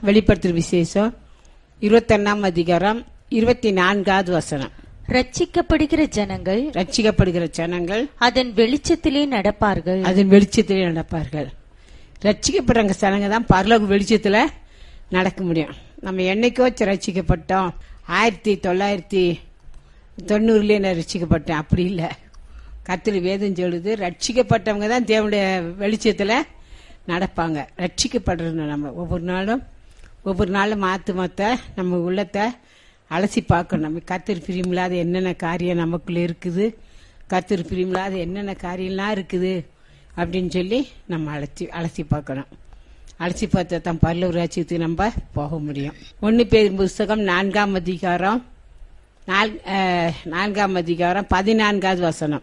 வெளிப்படுத்துற விசேஷம் இருபத்தொன்னாம் அதிகாரம் இருபத்தி நான்காவது வசனம் ரட்சிக்கப்படுகிற ஜனங்கள் ரட்சிக்கப்படுகிற ஜனங்கள் அதன் வெளிச்சத்திலே நடப்பார்கள் அதன் வெளிச்சத்திலே நடப்பார்கள் ரட்சிக்கப்படுறவங்க ஜனங்க தான் பரலோக வெளிச்சத்துல நடக்க முடியும் நம்ம என்னைக்கோ ச்ச ரட்சிக்கப்பட்டோம் ஆயிரத்தி தொள்ளாயிரத்தி தொண்ணூறுலயே நான் ரட்சிக்கப்பட்டேன் அப்படி இல்லை கத்திரி வேதம் சொல்லுது ரட்சிக்கப்பட்டவங்க தான் தேவனுடைய வெளிச்சத்துல நடப்பாங்க ரட்சிக்கப்படுறது நம்ம ஒவ்வொரு நாளும் ஒவ்வொரு நாளும் மாத்து மாத்த நம்ம உள்ளத்தை அலசி பார்க்கணும் நம்ம கத்திரி பிரியமில்லாத என்னென்ன காரியம் நமக்குள்ள இருக்குது கத்திரி பிரியமில்லாத என்னென்ன காரியம்லாம் இருக்குது அப்படின்னு சொல்லி நம்ம அலசி அலசி பார்க்கணும் அலசி பார்த்தா தான் பல்லவர் ராஜ்யத்துக்கு நம்ம போக முடியும் ஒன்று பேர் புஸ்தகம் நான்காம் அதிகாரம் நால் அஹ், நான்காம் அதிகாரம் பதினான்காவது வசனம்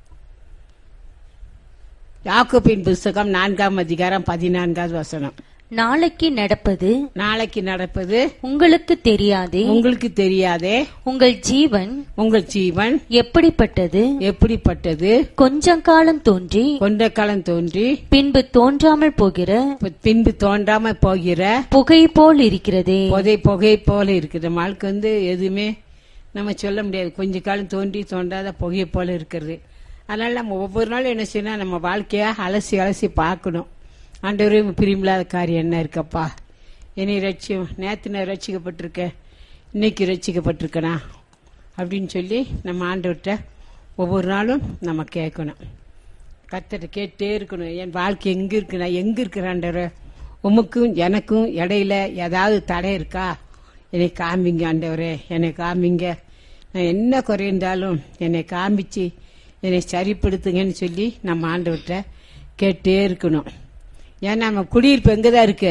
யாக்கோபின் புஸ்தகம் நான்காம் அதிகாரம் பதினான்காவது வசனம் நாளைக்கு நடப்பது நாளைக்கு நடப்பது உங்களுக்கு தெரியாதே உங்களுக்கு தெரியாதே உங்கள் ஜீவன் உங்கள் ஜீவன் எப்படிப்பட்டது எப்படிப்பட்டது கொஞ்ச காலம் தோன்றி கொண்ட காலம் தோன்றி பின்பு தோன்றாமல் போகிற பின்பு தோன்றாம போகிற புகை போல் இருக்கிறதே புகை புகை போல இருக்குது நம்ம ஆளுக்கு வந்து எதுவுமே நம்ம சொல்ல முடியாது கொஞ்ச காலம் தோன்றி தோன்றாத புகை போல இருக்கிறது அதனால நம்ம ஒவ்வொரு நாளும் என்ன செய்யணும் நம்ம வாழ்க்கையா அலசி அலசி பார்க்கணும் ஆண்டவரே பிரியமில்லாத காரியம் என்ன இருக்கப்பா என்னை ரட்சியம் நேற்று நான் ரட்சிக்கப்பட்டிருக்கேன் இன்னைக்கு ரட்சிக்கப்பட்டிருக்கனா அப்படின்னு சொல்லி நம்ம ஆண்டவர்கிட்ட ஒவ்வொரு நாளும் நம்ம கேட்கணும் கத்தட்ட கேட்டே இருக்கணும் என் வாழ்க்கை எங்க இருக்கு நான் எங்க இருக்கிறாண்டவர் உமக்கும் எனக்கும் இடையில ஏதாவது தடை இருக்கா என்னை காமிங்க ஆண்டவரே என்னை காமிங்க நான் என்ன குறை இருந்தாலும் என்னை காமிச்சு என்னை சரிப்படுத்துங்கன்னு சொல்லி நம்ம ஆண்டவர்கிட்ட கேட்டே இருக்கணும் ஏன்னா நம்ம குடியிருப்பு எங்கதான் இருக்கு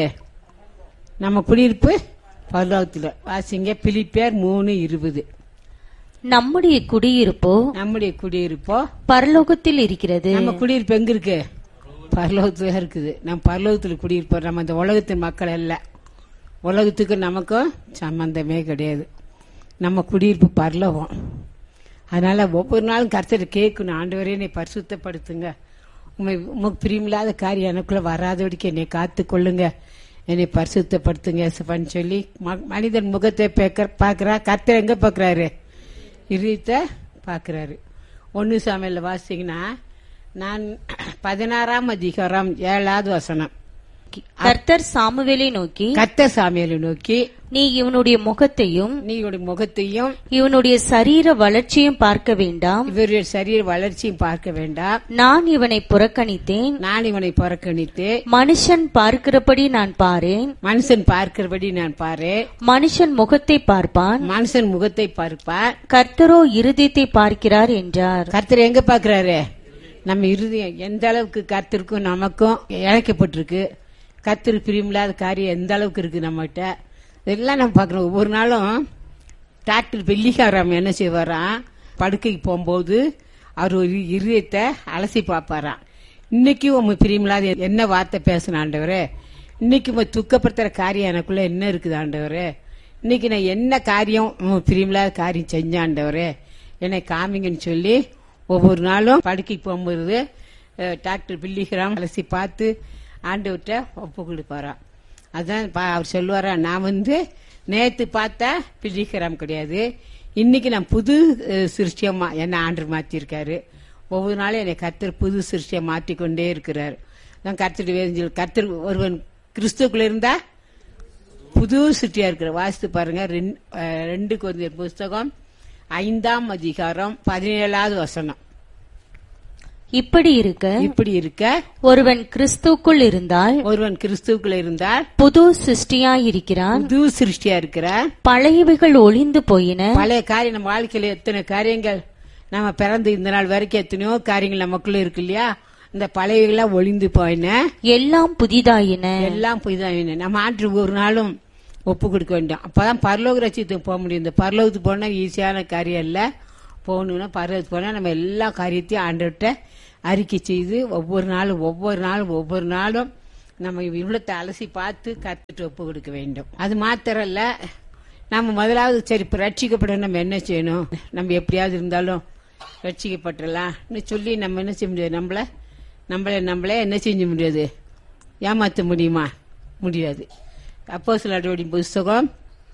நம்ம குடியிருப்பு பரலோகத்தில் வாசிங்க பிலிப்பேர் மூணு இருபது நம்முடைய குடியிருப்போ நம்முடைய குடியிருப்போ பரலோகத்தில் இருக்கிறது நம்ம குடியிருப்பு எங்க இருக்கு பரலோகத்துல இருக்குது நம்ம பரலோகத்துல குடியிருப்போம் நம்ம இந்த உலகத்தின் மக்கள் அல்ல உலகத்துக்கு நமக்கும் சம்பந்தமே கிடையாது நம்ம குடியிருப்பு பரலோகம் அதனால ஒவ்வொரு நாளும் கருத்தர் கேட்கணும் ஆண்டவரே என்னை பரிசுத்தப்படுத்துங்க உண்மை உமக்கு பிரியமில்லாத காரியம் எனக்குள்ள வராதபடிக்கு என்னை காத்து கொள்ளுங்க என்னை பரிசுத்தப்படுத்துங்க ஏசப்பான்னு சொல்லி ம- மனிதன் முகத்தை பார்க்கறா கர்த்தர் எங்க பார்க்கறாரு இருத்தை பார்க்கறாரு ஒன்னு சாமியில வாசிங்கன்னா நான் பதினாறாம் அதிகாரம் ஏழாவது வசனம் கர்த்தர் சாமுவேலை நோக்கி கர்த்தர் சாமியலை நோக்கி நீ இவனுடைய முகத்தையும் நீ இவனுடைய முகத்தையும் இவனுடைய சரீர வளர்ச்சியும் பார்க்க வேண்டாம் இவருடைய சரீர வளர்ச்சியும் பார்க்க வேண்டாம் நான் இவனை புறக்கணித்தேன் நான் இவனை புறக்கணித்து மனுஷன் பார்க்கிறபடி நான் பாரேன் மனுஷன் பார்க்கிறபடி நான் பாரு மனுஷன் முகத்தை பார்ப்பான் மனுஷன் முகத்தை பார்ப்பார் கர்த்தரோ இருதயத்தை பார்க்கிறார் என்றார் கர்த்தர் எங்க பாக்குறாரு நம்ம இருதயம் எந்த அளவுக்கு கர்த்தருக்கும் நமக்கும் இழைக்கப்பட்டிருக்கு கர்த்தர் பிரியமில்லாத காரியம் எந்த அளவுக்கு இருக்கு நம்மகிட்ட இதெல்லாம் நம்ம பார்க்கணும் ஒவ்வொரு நாளும் டாக்டர் வெள்ளிக்காராம் என்ன செய்வாராம் படுக்கைக்கு போகும்போது அவர் ஒரு இருதயத்தை அலசி பார்ப்பாராம் இன்னைக்கு உங்க பிரியமில்லாத என்ன வார்த்தை பேசணும் ஆண்டவரே இன்னைக்கு உங்க துக்கப்படுத்துற காரியம் எனக்குள்ள என்ன இருக்குது ஆண்டவரே இன்னைக்கு நான் என்ன காரியம் உங்க பிரியமில்லாத காரியம் செஞ்ச ஆண்டவரே என்னை காமிங்கன்னு சொல்லி ஒவ்வொரு நாளும் படுக்கைக்கு போகும்போது அஹ், டாக்டர் பில்லிகிராம் அலசி பார்த்து ஆண்டவர்கிட்ட ஒப்பு கொடுப்பாராம் அதான் பா- அவர் சொல்லுவாரா நான் வந்து நேத்து பார்த்தா பில்லிகிராம் கிடையாது இன்னைக்கு நான் புது அஹ், சிருஷ்டியமா என்ன ஆண்டு மாத்திருக்காரு ஒவ்வொரு நாளும் என்னை கர்த்தர் புது சிருஷ்டியை மாற்றிக்கொண்டே இருக்கிறார் நான் கர்த்தர் வேதஞ்சல் கர்த்தர் ஒருவன் கிறிஸ்துக்குள்ள இருந்தா புது சிருஷ்டியா இருக்கிற வாசித்து பாருங்க ரெண்- அஹ், ரெண்டு கொரிந்தியர் புஸ்தகம் ஐந்தாம் அதிகாரம் பதினேழாவது வசனம் இப்படி இருக்க இப்படி இருக்க ஒருவன் கிறிஸ்துக்குள் இருந்தால் ஒருவன் கிறிஸ்துவுக்குள்ள இருந்தால் புது சிருஷ்டியாயிருக்கிறான் புது சிருஷ்டியா இருக்கிறார் பழையவைகள் ஒளிந்து போயின பழைய காரியம் நம்ம வாழ்க்கையில எத்தனை காரியங்கள் நம்ம பிறந்து இந்த நாள் வரைக்கும் எத்தனையோ காரியங்கள் நமக்குள்ள இருக்கு இல்லையா இந்த பழையெல்லாம் ஒளிந்து போயின எல்லாம் புதிதாயின எல்லாம் புதிதாக நம்ம ஆற்று ஒரு நாளும் ஒப்பு கொடுக்க வேண்டும் அப்பதான் பரலோக ரட்சியத்துக்கு போக முடியும் இந்த பரலோகத்துக்கு போனா ஈஸியான காரியம் இல்ல போகணும்னா பரலோகத்துக்கு போனா நம்ம எல்லா காரியத்தையும் ஆண்டவர்கிட்ட அறிக்கை செய்து ஒவ்வொரு நாளும் ஒவ்வொரு நாளும் ஒவ்வொரு நாளும் நம்ம இவ்வளத்தை அலசி பார்த்து கத்துட்டு ஒப்பு கொடுக்க வேண்டும் அது மாத்திரம் இல்ல நம்ம முதலாவது சரி இப்ப ரட்சிக்கப்பட நம்ம என்ன செய்யணும் நம்ம எப்படியாவது இருந்தாலும் ரட்சிக்கப்பட்டுடலாம் சொல்லி நம்ம என்ன செய்ய முடியாது நம்மள நம்மள நம்மளே என்ன செஞ்ச முடியாது ஏமாத்த முடியுமா முடியாது அப்போஸ்தலர் நடவடிக்கை புஸ்தகம்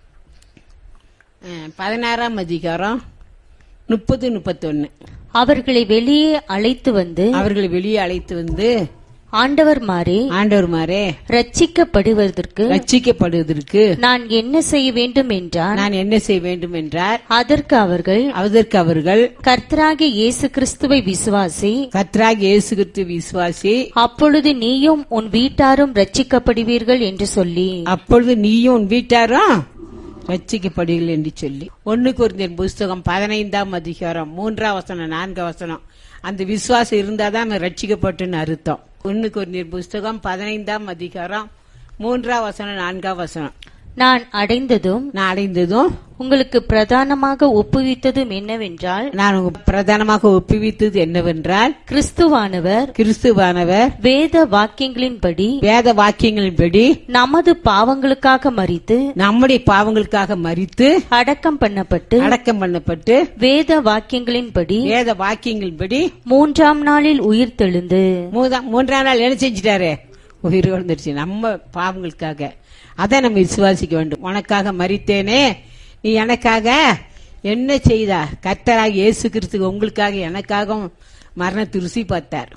அஹ், பதினாறாம் அதிகாரம் முப்பது முப்பத்தொன்னு அவர்களை வெளியே அழைத்து வந்து அவர்களை வெளியே அழைத்து வந்து ஆண்டவர் மாறே ஆண்டவர் மாரே ரட்சிக்கப்படுவதற்கு ரட்சிக்கப்படுவதற்கு நான் என்ன செய்ய வேண்டும் என்றார் நான் என்ன செய்ய வேண்டும் என்றார் அதற்கு அவர்கள் அதற்கு அவர்கள் கர்த்தராகிய இயேசு கிறிஸ்துவை விசுவாசி கத்ராக் இயேசு கிறிஸ்து விசுவாசி அப்பொழுது நீயும் உன் வீட்டாரும் ரட்சிக்கப்படுவீர்கள் என்று சொல்லி அப்பொழுது நீயும் உன் வீட்டாரும் ரட்சிக்கப்படுவீர்கள் என்று சொல்லி ஒன்னு குருந்தியன் புஸ்தகம் பதினைந்தாம் அதிகாரம் மூன்றாம் வசனம் நான்காம் வசனம் அந்த விசுவாசம் இருந்தாதான் நம்ம ரட்சிக்கப்பட்டுன்னு அர்த்தம் ஒன்னு குருந்தியன் புஸ்தகம் பதினைந்தாம் அதிகாரம் மூன்றாம் வசனம் நான்காம் வசனம் நான் அடைந்ததும் நான் அடைந்ததும் உங்களுக்கு பிரதானமாக ஒப்புவித்ததும் என்னவென்றால் நான் உங்களுக்கு பிரதானமாக ஒப்புவித்தது என்னவென்றால் கிறிஸ்துவானவர் கிறிஸ்துவானவர் வேத வாக்கியங்களின்படி வேத வாக்கியங்களின்படி நமது பாவங்களுக்காக மறித்து நம்முடைய பாவங்களுக்காக மறித்து அடக்கம் பண்ணப்பட்டு அடக்கம் பண்ணப்பட்டு வேத வாக்கியங்களின்படி வேத வாக்கியங்களின்படி மூன்றாம் நாளில் உயிர் தெழுந்து மூதா- மூன்றாம் நாள் என்ன செஞ்சிட்டாரு உயிர் வந்துருச்சு நம்ம பாவங்களுக்காக அதை நம்ம விசுவாசிக்க வேண்டும் உனக்காக மறித்தேனே நீ எனக்காக என்ன செய்தா கர்த்தராக இயேசு கிறிஸ்து உங்களுக்காக எனக்காகவும் மரணத்தை ருசி பார்த்தார்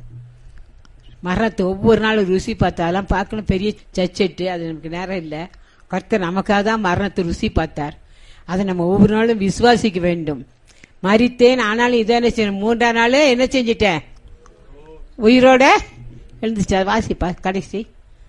மரணத்தை ஒவ்வொரு நாளும் ருசி பார்த்தாலும் பார்க்கணும் பெரிய சச்செட்டு அது நமக்கு நேரம் இல்லை கர்த்தர் நமக்காக தான் மரணத்தை ருசி பார்த்தார் அதை நம்ம ஒவ்வொரு நாளும் விசுவாசிக்க வேண்டும் மறித்தேன் ஆனாலும் இதை என்ன செய்யணும் மூன்றாம் நாள் என்ன செஞ்சிட்டேன் உயிரோட எழுந்துச்சு அது வாசிப்பா கடைசி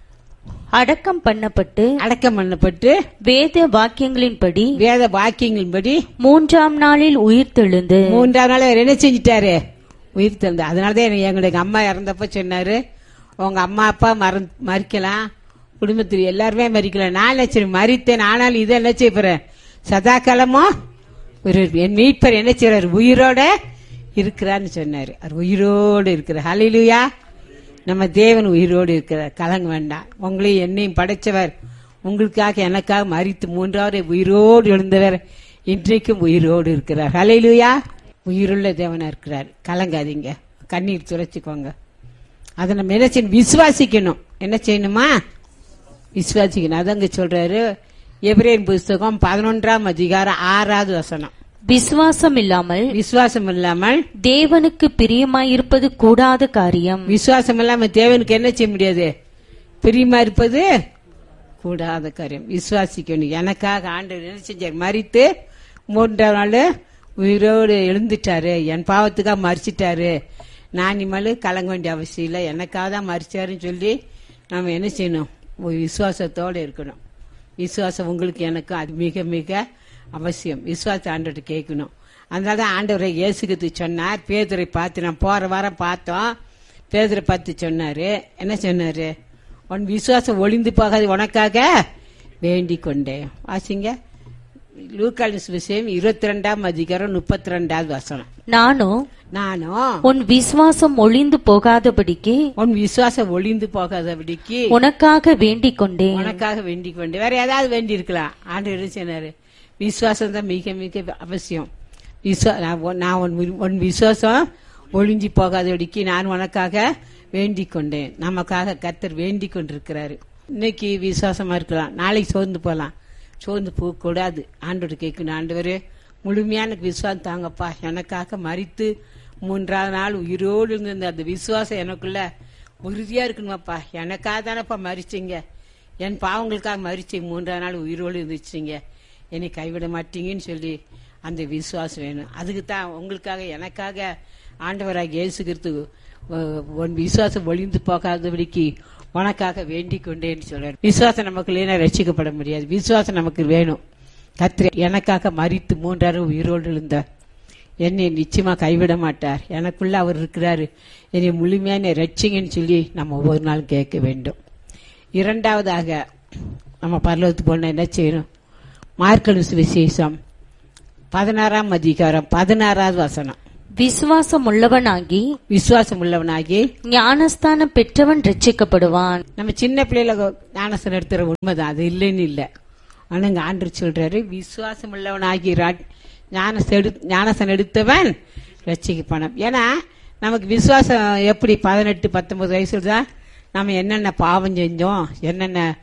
அடக்கம் பண்ணப்பட்டு அடக்கம் பண்ணப்பட்டு வேத வாக்கியங்களின்படி வேத வாக்கியங்களின்படி மூன்றாம் நாளில் உயிர் தெழுந்து மூன்றாம் நாள் அவர் என்ன செஞ்சிட்டாரு உயிர் தந்த அதனாலதான் எனக்கு எங்களுடைய அம்மா இறந்தப்ப சொன்னாரு உங்க அம்மா அப்பா மற மறிக்கலாம் குடும்பத்தில் எல்லாருமே மறிக்கலாம் நான் என்ன செய்ய மறித்தேன் ஆனாலும் இதை என்ன செய்ய போறேன் சதா காலமும் ஒரு என் மீட்பர் என்ன செய்யறாரு உயிரோட இருக்கிறான்னு சொன்னாரு அவர் உயிரோடு இருக்கிறார் ஹalleluya நம்ம தேவன் உயிரோடு இருக்கிறார் கலங்க வேண்டாம் உங்களையும் என்னையும் படைச்சவர் உங்களுக்காக எனக்காக மறித்து மூன்றாவது உயிரோடு எழுந்தவர் இன்றைக்கும் உயிரோடு இருக்கிறார் ஹalleluya உயிருள்ள தேவனா இருக்கிறார் கலங்காதீங்க கண்ணீர் துடைச்சுக்கோங்க அதை நம்ம என்ன செய்யணும் விசுவாசிக்கணும் என்ன செய்யணுமா விசுவாசிக்கணும் அதங்க சொல்றாரு எபிரேன் புஸ்தகம் பதினொன்றாம் அதிகாரம் ஆறாவது வசனம் விசுவாசம் இல்லாமல் விசுவாசம் இல்லாமல் தேவனுக்கு பிரியமாயிருப்பது கூடாத காரியம் விசுவாசம் இல்லாம தேவனுக்கு என்ன செய்ய முடியாது பிரியமா இருப்பது கூடாத காரியம் விசுவாசிக்கணும் எனக்காக ஆண்டவர் என்ன செஞ்சார் மறித்து மூன்றாம் நாள் உயிரோடு எழுந்துட்டாரு என் பாவத்துக்காக மறிச்சிட்டாரு நான் இனிமேல் கலங்க வேண்டிய அவசியம் இல்லை எனக்காக தான் மறிச்சாருன்னு சொல்லி நம்ம என்ன செய்யணும் ஒரு விசுவாசத்தோடு இருக்கணும் விசுவாசம் உங்களுக்கு எனக்கு அது மிக மிக அவசியம் விசுவாச ஆண்டவர்கிட்ட கேட்கணும் அதனால தான் ஆண்டவரை இயேசுக்கு சொன்னார் பேதுரை பார்த்து நான் போற வாரம் பார்த்தோம் பேதுரை பார்த்து சொன்னாரு என்ன சொன்னாரு உன் விசுவாசம் ஒளிந்து போகாது உனக்காக வேண்டிக் கொண்டேன் வாசிங்க லூக்காலின் சுவிசேஷம் இருபத்தி ரெண்டாம் அதிகாரம் முப்பத்தி ரெண்டாவது வசனம் நானும் நானும் உன் விசுவாசம் ஒளிந்து போகாதபடிக்கு உன் விசுவாசம் ஒளிந்து போகாதபடிக்கு உனக்காக வேண்டிக் கொண்டேன் உனக்காக வேண்டிக் கொண்டு வேற ஏதாவது வேண்டி இருக்கலாம் ஆண்டு சொன்னாரு விசுவாசம் தான் மிக மிக அவசியம் விசுவா நான் உன்- நான் உன் வி- உன் விசுவாசம் ஒளிஞ்சு போகாதபடிக்கு நான் உனக்காக வேண்டிக் கொண்டேன் நமக்காக கர்த்தர் வேண்டிக் கொண்டிருக்கிறாரு இன்னைக்கு விசுவாசமா இருக்கலாம் நாளைக்கு சோர்ந்து போலாம் சோர்ந்து போக கூடாது ஆண்டோட கேட்கணும் ஆண்டவரே முழுமையான விசுவாசம் தாங்கப்பா எனக்காக மறித்து மூன்றாவது நாள் உயிரோடு இருந்த அந்த விசுவாசம் எனக்குள்ள உறுதியா இருக்கணுமாப்பா எனக்காக தானப்பா மறிச்சீங்க என் பாவங்களுக்காக மறிச்சீங்க மூன்றாவது நாள் உயிரோடு இருந்துச்சுங்க என்னை கைவிட மாட்டீங்கன்னு சொல்லி அந்த விசுவாசம் வேணும் அதுக்கு தான் உங்களுக்காக எனக்காக ஆண்டவராக இயேசு கிறிஸ்து உ- உன் விசுவாசம் ஒளிந்து போகாதபடிக்கு உனக்காக வேண்டிக் கொண்டேன்னு சொல்றாரு விசுவாசம் நமக்கு இல்லைன்னா ரட்சிக்கப்பட முடியாது விசுவாசம் நமக்கு வேணும் கத்திரி எனக்காக மறித்து மூன்றாறு உயிரோடு இருந்தார் என்னை நிச்சயமா கைவிட மாட்டார் எனக்குள்ள அவர் இருக்கிறாரு என்னை முழுமையான ரட்சிங்கன்னு சொல்லி நம்ம ஒவ்வொரு நாளும் கேட்க வேண்டும் இரண்டாவதாக நம்ம பரலோகத்துக்கு போன என்ன செய்யணும் மார்க்கனு விசேஷம் பதினாறாம் அதிகாரம் பதினாறாவது வசனம் விசுவாசம் உள்ளவனாகி விசுவாசம் உள்ளவனாகி ஞானஸ்தானம் பெற்றவன் ரட்சிக்கப்படுவான் நம்ம சின்ன பிள்ளைல ஞானசன் எடுத்துற உண்மைதான் அது இல்லைன்னு இல்லை ஆனா இங்க ஆண்டு சொல்றாரு விசுவாசம் உள்ளவனாகி ரா- ஞானசம் எடு ஞானசன் எடுத்தவன் ரட்சிக்கப்பானம் ஏன்னா நமக்கு விசுவாசம் எப்படி பதினெட்டு பத்தொன்பது வயசுல தான் நம்ம என்னென்ன பாவம் செஞ்சோம் என்னென்ன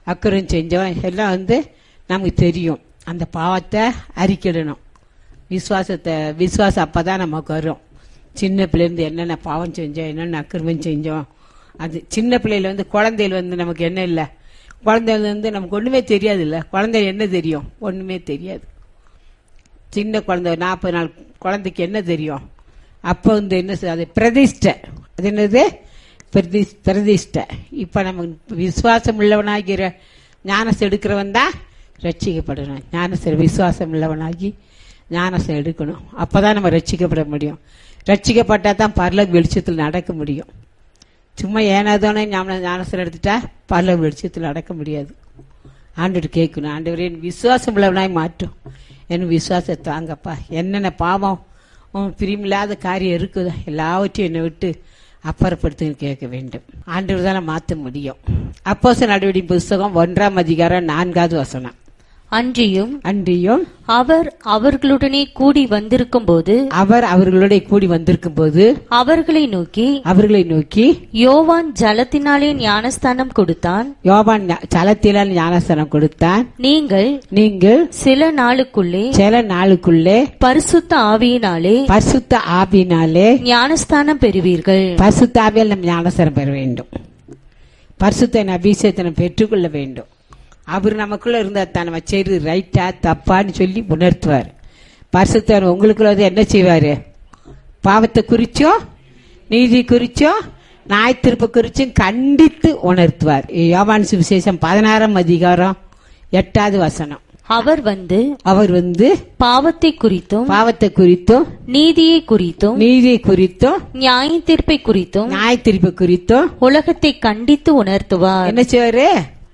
அக்கறம் செஞ்சோம் எல்லாம் வந்து நமக்கு தெரியும் அந்த பாவத்தை அறிக்கிடணும் விசுவாசத்தை விசுவாசம் அப்பதான் நமக்கு வரும் சின்ன பிள்ளைலேருந்து என்னென்ன பாவம் செஞ்சோம் என்னென்ன அக்கிரமம் செஞ்சோம் அது சின்ன பிள்ளையில வந்து குழந்தையில வந்து நமக்கு என்ன இல்லை குழந்தையில வந்து நமக்கு ஒண்ணுமே தெரியாது இல்ல குழந்தையில என்ன தெரியும் ஒண்ணுமே தெரியாது சின்ன குழந்தை நாற்பது நாள் குழந்தைக்கு என்ன தெரியும் அப்போ வந்து என்ன செய்ய- அது பிரதிஷ்டை அது என்னது பிரதிஷ் பிரதிஷ்டை இப்போ நம்ம விசுவாசம் உள்ளவனாகிற ஞானசம் எடுக்கிறவன் தான் ரட்சிக்கப்படணும் ஞானசம் விசுவாசம் உள்ளவனாகி ஞானசம் எடுக்கணும் அப்பதான் நம்ம ரட்சிக்கப்பட முடியும் ரட்சிக்கப்பட்டா தான் பரலோக வெளிச்சத்தில் நடக்க முடியும் சும்மா ஏனாதோனே ஞான ஞானசம் எடுத்துட்டா பரலோக வெளிச்சத்தில் நடக்க முடியாது ஆண்டவர் கேட்கணும் ஆண்டவரே என் விசுவாசம் உள்ளவனாய் மாற்றும் என் விசுவாசத்தை தாங்கப்பா என்னென்ன பாவம் உன் பிரியமில்லாத காரியம் இருக்குதோ எல்லாவற்றையும் என்னை விட்டு அப்புறப்படுத்துன்னு கேட்க வேண்டும் ஆண்டவர் தான் மாற்ற முடியும் அப்போஸ் நடவடிக்கை புஸ்தகம் ஒன்றாம் அதிகாரம் நான்காவது வசனம் அன்றியும் அன்றியும் அவர் அவர்களுடனே கூடி வந்திருக்கும்போது அவர் அவர்களோட கூடி வந்திருக்கும் போது அவர்களை நோக்கி அவர்களை நோக்கி யோவான் ஜலத்தினாலே ஞானஸ்தானம் கொடுத்தான் யோவான் ஞா- சலத்திலால் ஞானஸ்தானம் கொடுத்தான் நீங்கள் நீங்கள் சில நாளுக்குள்ளே சில நாளுக்குள்ளே பரிசுத்த ஆவியினாலே பரிசுத்த ஆவினாலே ஞானஸ்தானம் பெறுவீர்கள் பரிசுத்த ஆவியால் நம்ம ஞானஸ்தானம் பெற வேண்டும் பரிசுத்த அபிஷேகத்தை நம்ம பெற்றுக்கொள்ள வேண்டும் அவர் நமக்குள்ள இருந்தா தான் நம்ம செய்யறது ரைட்டா தப்பான்னு சொல்லி உணர்த்துவார் பரிசுத்தர் உங்களுக்குள்ள வந்து என்ன செய்வாரு பாவத்தை குறிச்சோ நீதி குறிச்சோ நாய் திருப்ப குறிச்சும் கண்டித்து உணர்த்துவார் யோவான் சுவிசேஷம் பதினாறாம் அதிகாரம் எட்டாவது வசனம் அவர் வந்து அவர் வந்து பாவத்தை குறித்தும் பாவத்தை குறித்தும் நீதியை குறித்தும் நீதி குறித்தும் நியாய தீர்ப்பை குறித்தும் நாய் திருப்ப குறித்தும் உலகத்தை கண்டித்து உணர்த்துவார் என்ன செய்வாரு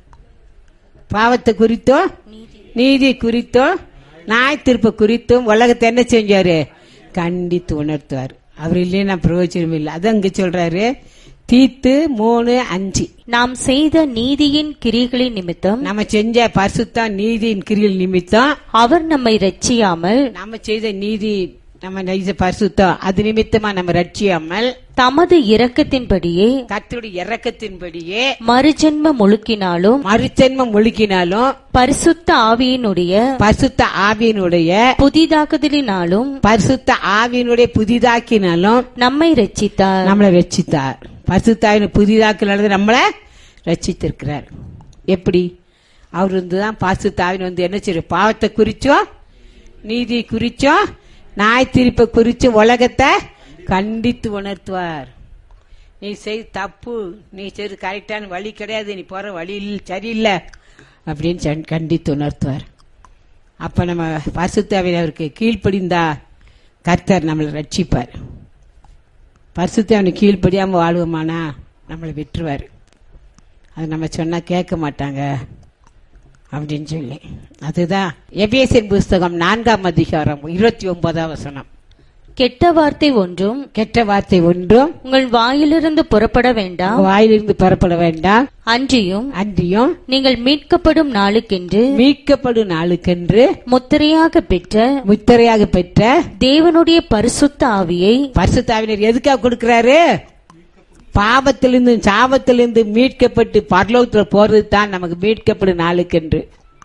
பாவத்தை குறித்தும் நீதி குறித்தும் நாய் திருப்ப குறித்தும் உலகத்தை என்ன செஞ்சாரு கண்டித்து உணர்த்துவார் அவர் இல்லைன்னா பிரயோஜனம் இல்லை அதான் இங்க சொல்றாரு தீத்து மூணு அஞ்சு நாம் செய்த நீதியின் கிரிகளின் நிமித்தம் நம்ம செஞ்ச பரிசுத்தம் நீதியின் கிரியில் நிமித்தம் அவர் நம்மை ரட்சியாமல் நம்ம செய்த நீதி நம்ம நெய்த பரிசுத்தம் அது நிமித்தமா நம்ம ரட்சியாமல் தமது இரக்கத்தின்படியே கர்த்தருடைய இறக்கத்தின்படியே மறுஜென்ம முழுக்கினாலும் மறுஜென்மம் ஒழுக்கினாலும் பரிசுத்த ஆவியினுடைய பரிசுத்த ஆவியினுடைய புதிதாக்குதலினாலும் பரிசுத்த ஆவியினுடைய புதிதாக்கினாலும் நம்மை ரட்சித்தார் நம்மளை ரட்சித்தார் பரிசுத்தாவின் புதிதாக்கினால நம்மளை ரட்சித்திருக்கிறார் எப்படி அவர் வந்து தான் பரிசுத்தாவின் வந்து என்ன செய்யும் பாவத்தை குறிச்சோ நீதி குறிச்சோ நாய் திருப்ப குறிச்சு உலகத்தை கண்டித்து உணர்த்துவார் நீ செய் தப்பு நீ செய்து கரெக்டான வழி கிடையாது நீ போற வழி இல்ல- சரியில்லை அப்படின்னு சன்- கண்டித்து உணர்த்துவார் அப்ப நம்ம பரிசுத்தாவின் அவருக்கு கீழ்ப்படிந்தா கர்த்தர் நம்மளை ரட்சிப்பார் பரிசுத்தாவின் கீழ்ப்படியாம வாழ்வோமானா நம்மளை விட்டுருவார் அது நம்ம சொன்னா கேட்க மாட்டாங்க அப்படின்னு சொல்லி அதுதான் எபேசியர் புஸ்தகம் நான்காம் அதிகாரம் இருபத்தி ஒன்பதாம் வசனம் கெட்ட வார்த்தை ஒன்றும் கெட்ட வார்த்தை ஒன்றும் உங்கள் வாயிலிருந்து புறப்பட வேண்டாம் வாயிலிருந்து பெறப்பட வேண்டாம் அன்றியும் அன்றியும் நீங்கள் மீட்கப்படும் நாளுக்கென்று மீட்கப்படும் நாளுக்கென்று முத்திரையாக பெற்ற முத்திரையாக பெற்ற தேவனுடைய பரிசுத்த ஆவியை பரிசுத்தாவினர் எதுக்காக கொடுக்கிறாரு பாவத்திலிருந்து சாபத்திலிருந்து மீட்கப்பட்டு பரலோகத்துல போறது தான் நமக்கு மீட்கப்படும் நாளுக்கென்று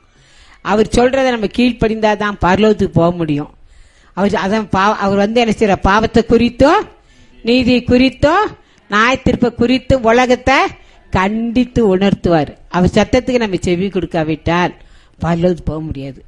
அவர் சொல்றதை நம்ம கீழ்ப்படிந்தாதான் பரலோகத்துக்கு போக முடியும் அவர் அதான் பாவ- அவர் வந்து என்ன செய்யற பாவத்தை குறித்தும் நீதி குறித்தும் நாய் திருப்ப குறித்தும் உலகத்தை கண்டித்து உணர்த்துவார் அவர் சத்தத்துக்கு நம்ம செவி கொடுக்காவிட்டால் பரலோகத்துக்கு போக முடியாது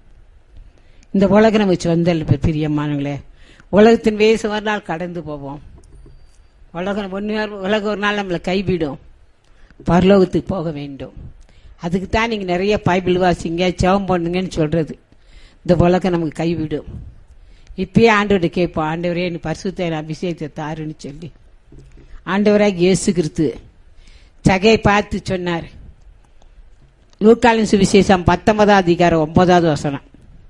இந்த உலகம் நமக்கு சொந்த இல்லை பிரியமானங்களே உலகத்தின் வயசு ஒரு நாள் கடந்து போவோம் உலகம் ஒன்று உலகம் ஒரு நாள் நம்மளை கைவிடும் பரலோகத்துக்கு போக வேண்டும் அதுக்கு தான் நீங்கள் நிறைய பைபிள் வாசிங்க ஜெபம் பண்ணுங்கன்னு சொல்றது இந்த உலகம் நமக்கு கைவிடும் இப்பயே ஆண்டவர்கிட்ட கேட்போம் ஆண்டவரே நீ பரிசுத்த அபிஷேகத்தை தாருன்னு சொல்லி ஆண்டவராக இயேசு கிறிஸ்து சகையை பார்த்து சொன்னார் லூக்காலின் சுவிசேஷம் பத்தொன்பதாம் அதிகாரம் ஒன்பதாவது வசனம்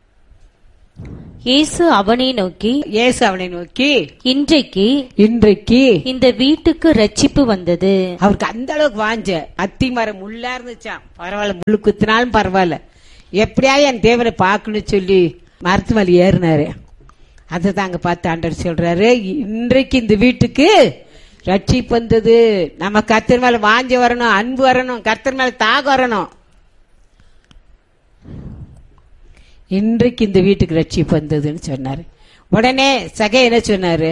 இயேசு அவனை நோக்கி இயேசு அவனை நோக்கி இன்றைக்கு இன்றைக்கு இந்த வீட்டுக்கு ரட்சிப்பு வந்தது அவருக்கு அந்த அளவுக்கு வாஞ்ச அத்தி மரம் முள்ளா இருந்துச்சாம் பரவாயில்ல முள்ளு குத்தினாலும் பரவாயில்ல எப்படியா என் தேவனை பார்க்கணும்னு சொல்லி மரத்து மேல ஏறினாரு அதை தாங்க பார்த்து ஆண்டவர் சொல்றாரு இன்றைக்கு இந்த வீட்டுக்கு ரட்சிப்பு வந்தது நம்ம கர்த்தர் மேல வாஞ்ச வரணும் அன்பு வரணும் கர்த்தர் மேல தாக வரணும் இன்றைக்கு இந்த வீட்டுக்கு ரட்சிப்பு வந்ததுன்னு சொன்னாரு உடனே சகை என்ன சொன்னாரு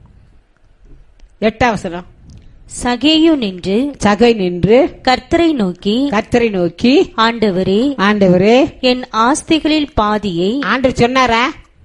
எட்டாம் வசனம் சகேயு நின்று சகை நின்று கர்த்தரை நோக்கி கர்த்தரை நோக்கி ஆண்டவரே ஆண்டவரே என் ஆஸ்திகளில் பாதியை ஆண்டவர் சொன்னாரா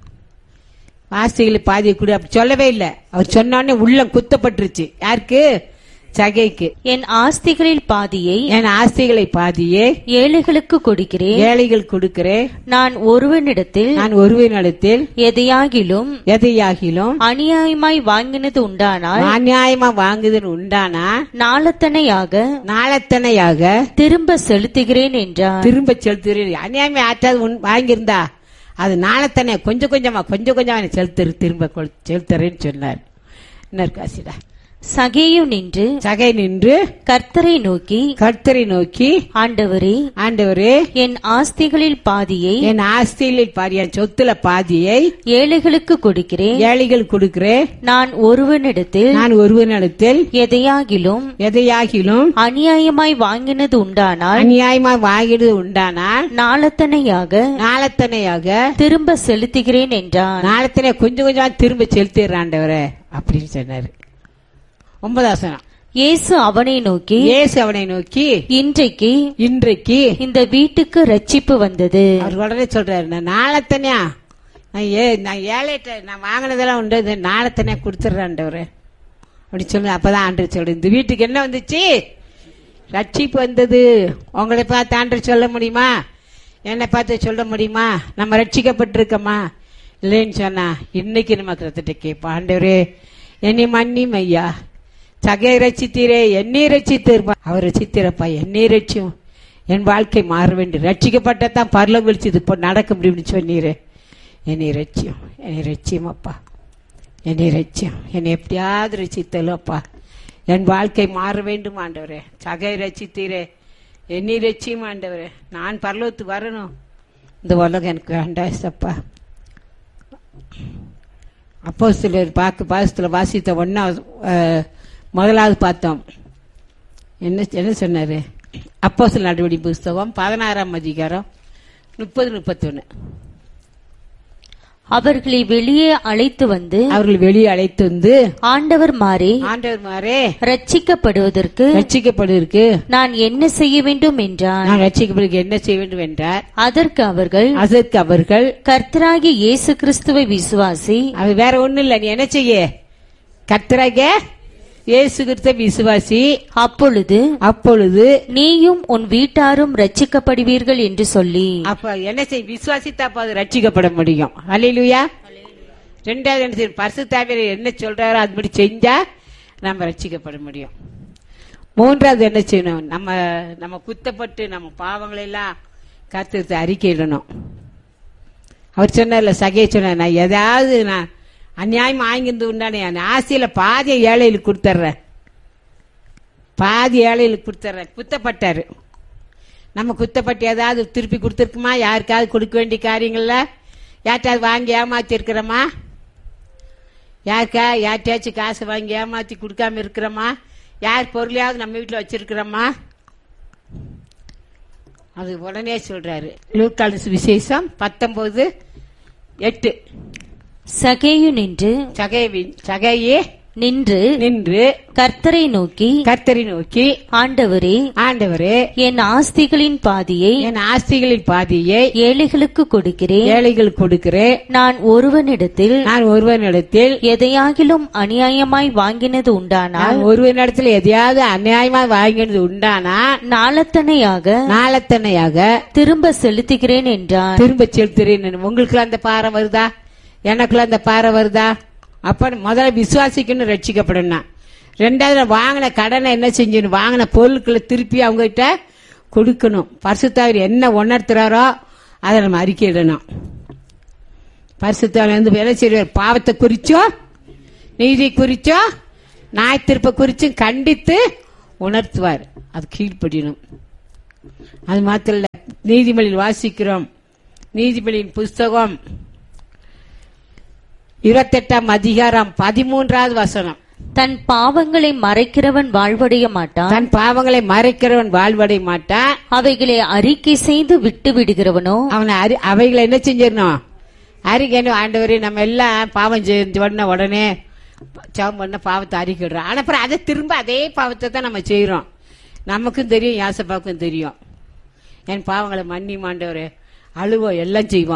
ஆஸ்திகளை பாதி கூட அப்படி சொல்லவே இல்லை அவர் சொன்னோடனே உள்ளம் குத்தப்பட்டுருச்சு யாருக்கு சகைக்கு என் ஆஸ்திகளில் பாதியை என் ஆஸ்திகளை பாதியே ஏழைகளுக்கு கொடுக்கிறேன் ஏழைகள் கொடுக்கிறேன் நான் ஒருவனிடத்தில் நான் ஒருவனிடத்தில் எதையாகிலும் எதையாகிலும் அநியாயமாய் வாங்கினது உண்டானால் அநியாயமா வாங்குதுன்னு உண்டானா நாளத்தனையாக நாளத்தனையாக திரும்ப செலுத்துகிறேன் என்றார் திரும்ப செலுத்துறேன் அநியாயமே ஆற்றாது உன் வாங்கியிருந்தா அது நாளத்தனை கொஞ்சம் கொஞ்சமா கொஞ்சம் கொஞ்சமா எனக்கு செலுத்துரு திரும்ப கொடு- செலுத்துறேன்னு சொன்னார் இன்னொரு காசிடா சகேயு நின்று சகை நின்று கர்த்தரை நோக்கி கர்த்தரை நோக்கி ஆண்டவரே ஆண்டவரே என் ஆஸ்திகளில் பாதியை என் ஆஸ்தியில் பாதி என் சொத்துல பாதியை ஏழைகளுக்கு கொடுக்கிறேன் ஏழைகள் கொடுக்கிறேன் நான் ஒருவனிடத்தில் நான் ஒருவனிடத்தில் எதையாகிலும் எதையாகிலும் அநியாயமாய் வாங்கினது உண்டானால் அநியாயமா வாங்கிடுது உண்டானால் நாளத்தனையாக நாளத்தனையாக திரும்ப செலுத்துகிறேன் என்றான் நாளத்தனை கொஞ்சம் கொஞ்சமா திரும்ப செலுத்திடுறாண்டவரே அப்படின்னு சொன்னாரு ஒன்பதாசனம் இயேசு அவனை நோக்கி இயேசு அவனை நோக்கி இன்றைக்கு இன்றைக்கு இந்த வீட்டுக்கு ரட்சிப்பு வந்தது அவர் உடனே சொல்றாரு நான் நாளத்தனையா நான் ஏ நான் ஏழைட்ட நான் வாங்கினதெல்லாம் உண்டு இந்த நாளத்தனையா கொடுத்துட்றாண்டவரு அப்படி சொல்லு அப்பதான் ஆண்டு சொல்லு இந்த வீட்டுக்கு என்ன வந்துச்சு ரட்சிப்பு வந்தது உங்களை பார்த்து ஆண்டு சொல்ல முடியுமா என்னை பார்த்து சொல்ல முடியுமா நம்ம ரட்சிக்கப்பட்டிருக்கோமா இல்லைன்னு சொன்னா இன்னைக்கு நம்ம கிரத்திட்ட கேட்போம் ஆண்டவரே என்னை மன்னியும் ஐயா சகையை ரச்சித்தீரே என்னை ரச்சித்தீர்ப்பா அவர் ரச்சித்தீரப்பா என்னை ரட்சியும் என் வாழ்க்கை மாற வேண்டும் ரட்சிக்கப்பட்டதான் பரலம் விழிச்சு இது இப்போ நடக்க முடியும்னு சொன்னீரே என்னை ரட்சியம் என்னை ரட்சியம் அப்பா என்னை ரட்சியம் என்னை எப்படியாவது ரசித்தலும் அப்பா என் வாழ்க்கை மாற வேண்டும் ஆண்டவரே சகை ரசித்தீரே என்னை ரட்சியம் ஆண்டவரே நான் பரலோகத்துக்கு வரணும் இந்த உலகம் எனக்கு வேண்டாம் சப்பா அப்போ சிலர் பார்க்க பாசத்தில் வாசித்த ஒன்னா முதலாவது பார்த்தோம் என்ன என்ன சொன்னாரு அப்போ சில நடவடிக்கை புஸ்தகம் பதினாறாம் அதிகாரம் முப்பது முப்பத்தொன்னு அவர்களை வெளியே அழைத்து வந்து அவர்கள் வெளியே அழைத்து வந்து ஆண்டவர் மாறே ஆண்டவர் மாறே ரட்சிக்கப்படுவதற்கு ரட்சிக்கப்படுவதற்கு நான் என்ன செய்ய வேண்டும் என்றான் நான் ரட்சிக்கப்படுவதற்கு என்ன செய்ய வேண்டும் என்றார் அதற்கு அவர்கள் அதற்கு அவர்கள் கர்த்தராகிய இயேசு கிறிஸ்துவை விசுவாசி அது வேற ஒண்ணும் இல்ல நீ என்ன செய்ய கர்த்தராக இயேசு கிறிஸ்த விசுவாசி அப்பொழுது அப்பொழுது நீயும் உன் வீட்டாரும் ரட்சிக்கப்படுவீர்கள் என்று சொல்லி அப்ப என்ன செய்ய விசுவாசித்தா அப்ப அது ரட்சிக்கப்பட முடியும் அல்லையா ரெண்டாவது என்ன செய்யும் பரிசுத்தாவியர் என்ன சொல்றாரோ அதுபடி செஞ்சா நம்ம ரட்சிக்கப்பட முடியும் மூன்றாவது என்ன செய்யணும் நம்ம நம்ம குத்தப்பட்டு நம்ம பாவங்களை எல்லாம் கருத்து அறிக்கையிடணும் அவர் சொன்னார்ல சகையை சொன்னார் நான் ஏதாவது நான் அநியாயம் வாங்கிருந்து உண்டானே என் ஆசையில பாதியை ஏழைகளுக்கு கொடுத்துட்றேன் பாதி ஏழைகளுக்கு கொடுத்துட்றேன் குத்தப்பட்டாரு நம்ம குத்தப்பட்டு ஏதாவது திருப்பி கொடுத்துருக்குமா யாருக்காவது கொடுக்க வேண்டிய காரியங்கள்ல யார்ட்டாவது வாங்கி ஏமாத்தி இருக்கிறோமா யாருக்கா யார்ட்டாச்சும் காசு வாங்கி ஏமாத்தி கொடுக்காம இருக்கிறோமா யார் பொருளையாவது நம்ம வீட்டில் வச்சிருக்கிறோமா அது உடனே சொல்றாரு லூக்கால் விசேஷம் பத்தொன்பது எட்டு சகேயு நின்று சகைவி சகையே நின்று நின்று கர்த்தரை நோக்கி கர்த்தரை நோக்கி ஆண்டவரே ஆண்டவரே என் ஆஸ்திகளின் பாதியை என் ஆஸ்திகளின் பாதியை ஏழைகளுக்கு கொடுக்கிறேன் ஏழைகள் கொடுக்கிறேன் நான் ஒருவனிடத்தில் நான் ஒருவனிடத்தில் எதையாகிலும் அநியாயமாய் வாங்கினது உண்டானால் நான் ஒருவனிடத்தில் எதையாவது அநியாயமா வாங்கினது உண்டானா நாளத்தனையாக நாளத்தனையாக திரும்ப செலுத்துகிறேன் என்றான் திரும்ப செலுத்துறேன் உங்களுக்குள்ள அந்த பாறை வருதா எனக்குள்ள அந்த பாறை வருதா அப்ப முதல்ல விசுவாசிக்கணும் ரட்சிக்கப்படணும் ரெண்டாவது வாங்கின கடனை என்ன செஞ்சணும் வாங்கின பொருட்களை திருப்பி அவங்க கிட்ட கொடுக்கணும் பரிசுத்தாவர் என்ன உணர்த்துறாரோ அதை நம்ம அறிக்கையிடணும் பரிசுத்தாவர் வந்து வேலை செய்வார் பாவத்தை குறிச்சோ நீதி குறிச்சோ நாய் திருப்ப குறிச்சும் கண்டித்து உணர்த்துவார் அது கீழ்ப்படியணும் அது மாத்திரம் இல்ல நீதிமொழியில் வாசிக்கிறோம் நீதிபதியின் புஸ்தகம் இருபத்தெட்டாம் அதிகாரம் பதிமூன்றாவது வசனம் தன் பாவங்களை மறைக்கிறவன் வாழ்வடைய மாட்டான் தன் பாவங்களை மறைக்கிறவன் வாழ்வடை மாட்டான் அவைகளை அறிக்கை செய்து விட்டு விடுகிறவனோ அவனை அறி அவைகளை என்ன செஞ்சிடணும் அறிக்கணும் ஆண்டவரே நம்ம எல்லாம் பாவம் செஞ்ச உடனே உடனே சவம் பண்ண பாவத்தை அறிக்கிடுறோம் ஆனா அப்புறம் அதை திரும்ப அதே பாவத்தை தான் நம்ம செய்யறோம் நமக்கும் தெரியும் யாசப்பாவுக்கும் தெரியும் என் பாவங்களை மன்னி மாண்டவரே அழுவோம் எல்லாம் செய்வோம்